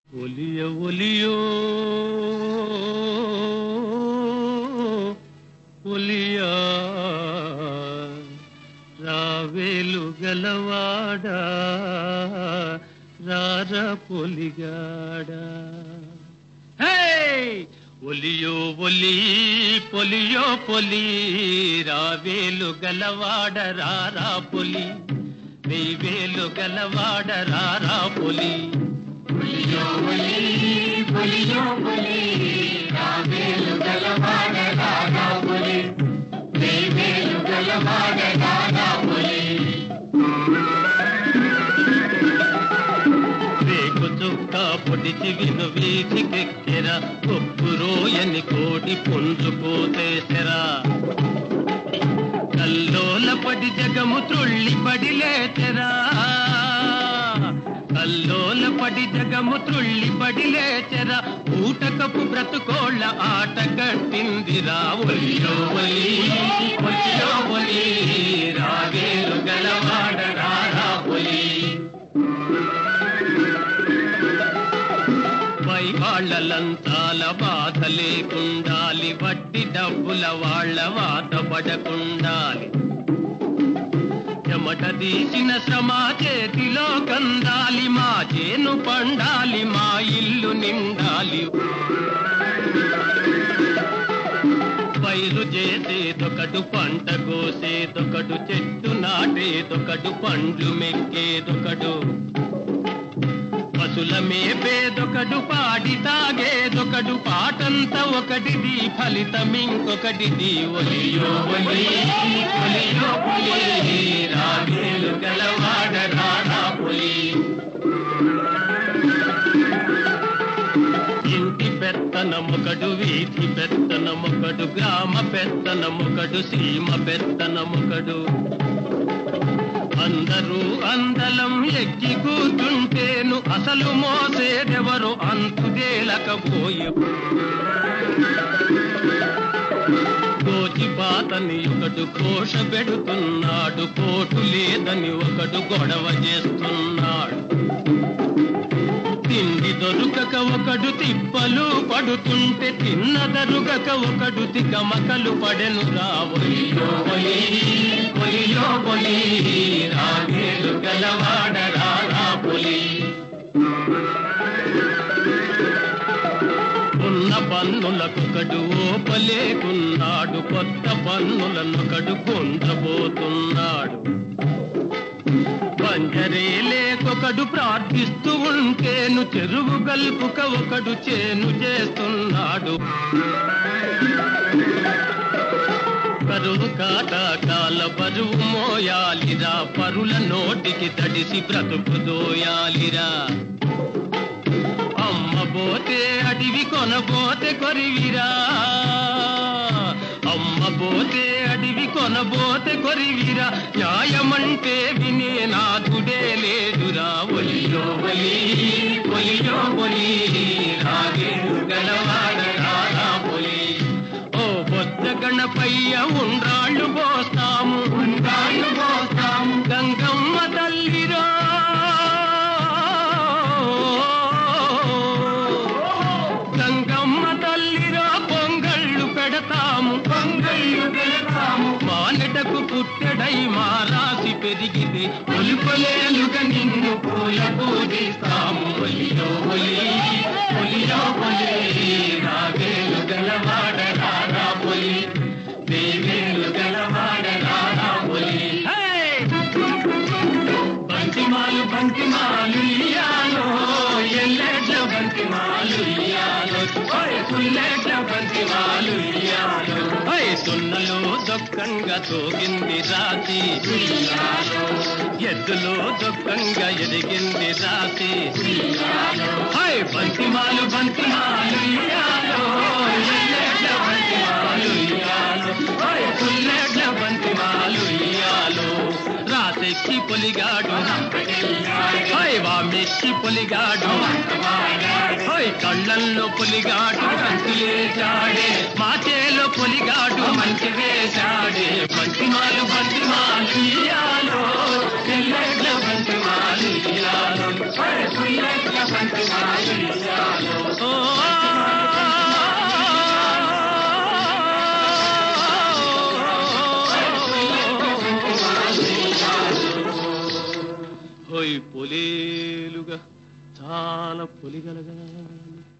ఒలియ ఒలియో ఒలియా రావేలు గలవాడా రార పొలిగాడా హే ఒలియో ఒలి పొలియో పొలి రావేలు గలవాడ రారా పొలి వెయ్యేలు గలవాడ రారా పొలి పులియో పులి పులియో పులి రావేలు గలవాడ రాధా పులి దేవేలు గలవాడ రాధా పులి రేకు చుక్క పొడిచి విను వీధికెక్కెరా కొప్పు రోయని కోడి పుంజుకోతేసెరా కల్లోల పడి జగము త్రుళ్ళి పడి లేచెరా కల్లోల పడి జగము త్రుళ్ళి పడి లేచెరా ఊటకపు బ్రతుకోళ్ళ ఆట కట్టిందిరా ఒలియో ఒలి ఒలియో ఒలి రావేలు గలవాడ రారా ఒలి పై వాళ్ళ లంచాల బాధ లేకుండాలి వడ్డీ డబ్బుల వాళ్ళ వాత పడకుండాలి చెమట తీసిన శ్రమ చేతిలో కందాలి మా చేను పండాలి మా ఇల్లు నిండాలి పైరు చేసేదొకడు పంట కోసేదొకడు చెట్టు నాటేదొకడు పండ్లు మెక్కేదొకడు పశుల మేపేదొకడు పాడి తాగేదొకడు పాటంత ఒకటిది ఫలితం ఇంకొకటిది ఒలియో ఒలి ఒలియో పులి రాగేలు గలవాడ రాధా పులి ఇంటి పెత్తనమొకడు వీధి పెత్తనమొకడు గ్రామ పెత్తనమొకడు సీమ పెత్తనమొకడు అందరూ అందలం ఎక్కి కూర్చుంటేను అసలు మోసేదెవరు అంతుదేలకపోయే పాతని ఒకడు కోష పెడుతున్నాడు కోటు లేదని ఒకడు గొడవ చేస్తున్నాడు తిండి దొరుకక ఒకడు తిప్పలు పడుతుంటే తిన్న దరుగక ఒకడు తికమకలు పడెను రావలియో ఒలి ఒలియో ఒలి రాగేలు గలవాడ రారా పొలి ఉన్న పన్నులకొకడు ఓపలేకున్నాడు కొత్త పన్నులనొకడు కొంచబోతున్నాడు పంజరే లేకొకడు ప్రార్థిస్తూ ఉంటేను చెరువు గల్పుక ఒకడు చేను చేస్తున్నాడు కరువు కాటాకాల బరువు మోయాలిరా పరుల నోటికి తడిసి బ్రతుకు దోయాలిరా అమ్మ పోతే అడివి కొనబోతే కొరివిరా అమ్మ పోతే అడివి కొనబోతే కొరివిరా న్యాయమంటే వినే నాథుడే లేదురా ఒలియో ఒలి ఒలియో ఒలి రాగేడు గలవాడ రారా ఒలి ఓ బొద్ద గణపయ్య ఉండ్రాళ్ళు పోస్తాము ఉండ్రాళ్ళు పోస్తాము గంగమ్మ తల్లిరా గంగమ్మ తల్లిరా పొంగళ్ళు పెడతాము పొంగళ్ళు పెడతాము మానటకు పుట్టెడై మారాసి పెరిగితే ఒలిపలేలుగా నిన్ను పూల పూజిస్తాము ఒలియో ఒలి ఒలియో ఒలి రాగేలు గలవాడ రారా పొలి దేవేలు గలవాడ రారా పొలి బంతిమాలు బంతిమాలు ఇయ్యాలో ఎల్లెడ్ల బంతిమాలు ఇయ్యాలో ఓయ్ సుల్లెడ్ల బంతిమాలు ఇయ్యాలో ఓయ్ సున్నలో దొక్కంగా తోగింది రాతి ఎద్దులో దొక్కంగా ఎదిగింది రాతి హాయ్ బంతిమాలు బంతిమాలు ఇయ్యాలో ఎల్లెడ్ల బంతిమాలు ఇయ్యాలో ఓయ్ సుల్లెడ్ల బంతిమాలు ఇయ్యాలో రాసెక్కి పొలిగాడు హోయ్ వామెక్కి పొలిగాడు హోయ్ కళ్ళల్లో పొలిగాడు కంతులేశాడే మాచేలో పొలిగాడు మంచి వేశాడే బంతిమాలు బంతిమాలు ఇయ్యాలో తెల్లెడ్ల బంతిమాలు ఇయ్యాలో హోయ్ బుల్లెట్ల బండి మా ఇయ్యాలో. ఓ హోయ్ పొలేలుగా చాలా పొలిగలగా